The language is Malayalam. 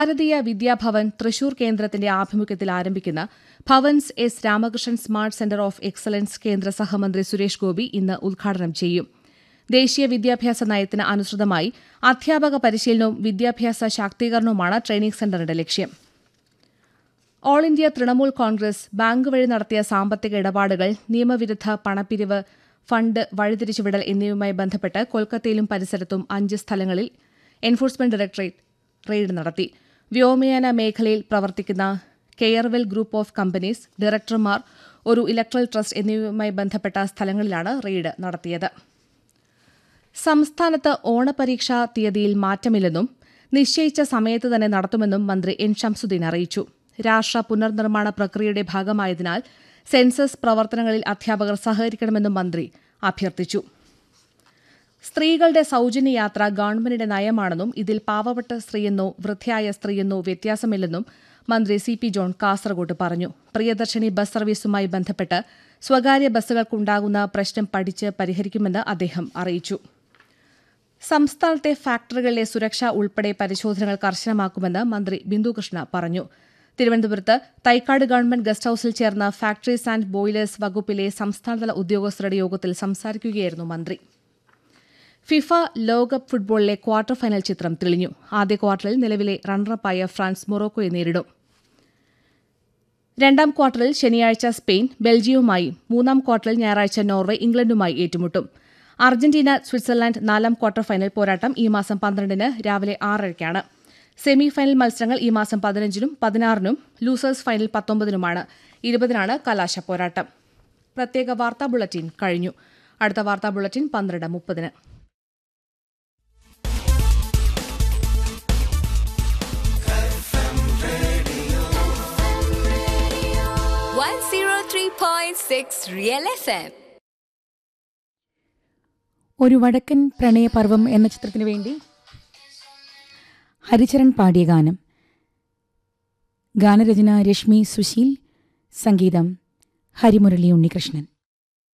ഭാരതീയ വിദ്യാഭവൻ തൃശൂർ കേന്ദ്രത്തിന്റെ ആഭിമുഖ്യത്തിൽ ആരംഭിക്കുന്ന Bhavans S Ramakrishnan smart centre of excellence കേന്ദ്ര സഹമന്ത്രി സുരേഷ് ഗോപി ഇന്ന് ഉദ്ഘാടനം ചെയ്യും ദേശീയ വിദ്യാഭ്യാസ നയത്തിന് അനുസൃതമായി അധ്യാപക പരിശീലനവും വിദ്യാഭ്യാസ ശാക്തീകരണവുമാണ് ട്രെയിനിംഗ് സെന്ററിന്റെ ലക്ഷ്യം all India Trinamool Congress bank വഴി നടത്തിയ സാമ്പത്തിക ഇടപാടുകൾ നിയമവിരുദ്ധ പണപ്പിരിവ് ഫണ്ട് വഴിതിരിച്ചുവിടൽ എന്നിവയുമായി ബന്ധപ്പെട്ട് കൊൽക്കത്തയിലും പരിസരത്തും അഞ്ച് സ്ഥലങ്ങളിൽ എൻഫോഴ്സ്മെന്റ് ഡയറക്ടറേറ്റ് റെയ്ഡ് നടത്തി വ്യോമയാന മേഖലയിൽ പ്രവർത്തിക്കുന്ന കെയർവെൽ ഗ്രൂപ്പ് ഓഫ് കമ്പനീസ് ഡയറക്ടർമാർ ഒരു ഇലക്ട്രൽ ട്രസ്റ്റ് എന്നിവയുമായി ബന്ധപ്പെട്ട സ്ഥലങ്ങളിലാണ് റെയ്ഡ് നടത്തിയത് സംസ്ഥാനത്ത് ഓണപരീക്ഷാ തീയതിയിൽ മാറ്റമില്ലെന്നും നിശ്ചയിച്ച സമയത്ത് തന്നെ നടത്തുമെന്നും മന്ത്രി എൻ ഷംസുദ്ദീൻ അറിയിച്ചു രാഷ്ട്ര പുനർനിർമ്മാണ പ്രക്രിയയുടെ ഭാഗമായതിനാൽ സെൻസസ് പ്രവർത്തനങ്ങളിൽ അധ്യാപകർ സഹകരിക്കണമെന്നും മന്ത്രി അഭ്യർത്ഥിച്ചു സ്ത്രീകളുടെ സൌജന്യ യാത്ര ഗവൺമെന്റിന്റെ നയമാണെന്നും ഇതിൽ പാവപ്പെട്ട സ്ത്രീയെന്നോ വൃദ്ധയായ സ്ത്രീയെന്നോ വ്യത്യാസമില്ലെന്നും മന്ത്രി സി പി ജോൺ കാസർഗോഡ് പറഞ്ഞു പ്രിയദർശിനി ബസ് സർവീസുമായി ബന്ധപ്പെട്ട് സ്വകാര്യ ബസ്സുകൾക്കുണ്ടാകുന്ന പ്രശ്നം പഠിച്ച് പരിഹരിക്കുമെന്ന് അദ്ദേഹം അറിയിച്ചു സംസ്ഥാനത്തെ ഫാക്ടറികളിലെ സുരക്ഷ ഉൾപ്പെടെ പരിശോധനകൾ കർശനമാക്കുമെന്ന് മന്ത്രി ബിന്ദുകൃഷ്ണ പറഞ്ഞു തിരുവനന്തപുരത്ത് തൈക്കാട് ഗവൺമെന്റ് ഗസ്റ്റ് ഹൌസിൽ ചേർന്ന ഫാക്ടറീസ് ആൻഡ് ബോയിലേഴ്സ് വകുപ്പിലെ സംസ്ഥാനതല ഉദ്യോഗസ്ഥരുടെ യോഗത്തിൽ സംസാരിക്കുകയായിരുന്നു മന്ത്രി ഫിഫ ലോകകപ്പ് ഫുട്ബോളിലെ ക്വാർട്ടർ ഫൈനൽ ചിത്രം തെളിഞ്ഞു ആദ്യ ക്വാർട്ടറിൽ നിലവിലെ റണ്ണറപ്പായ ഫ്രാൻസ് മൊറോക്കോയെ നേരിടും രണ്ടാം ക്വാർട്ടറിൽ ശനിയാഴ്ച സ്പെയിൻ ബെൽജിയവുമായി മൂന്നാം ക്വാർട്ടറിൽ ഞായറാഴ്ച നോർവേ ഇംഗ്ലണ്ടുമായി ഏറ്റുമുട്ടും അർജന്റീന സ്വിറ്റ്സർലാൻഡ് നാലാം ക്വാർട്ടർ ഫൈനൽ പോരാട്ടം ഈ മാസം പന്ത്രണ്ടിന് രാവിലെ ആറരയ്ക്കാണ് സെമി ഫൈനൽ മത്സരങ്ങൾ ഈ മാസം പതിനഞ്ചിനും പതിനാറിനും ലൂസേഴ്സ് ഫൈനൽ പത്തൊമ്പതിനുമാണ് ഇരുപതിനാണ് കലാശ പോരാട്ടം പ്രത്യേക വാർത്താ ബുള്ളറ്റിൻ കഴിഞ്ഞു അടുത്ത വാർത്താ ബുള്ളറ്റിൻ പന്ത്രണ്ട് മുപ്പതിന് one zero three point six Real FM. ഒരു വടക്കൻ പ്രണയപർവം എന്ന ചിത്രത്തിനു വേണ്ടി ഹരിചരൺ പാടിയ ഗാനം ഗാനരചന രശ്മി സുശീൽ സംഗീതം ഹരിമുരളി ഉണ്ണികൃഷ്ണൻ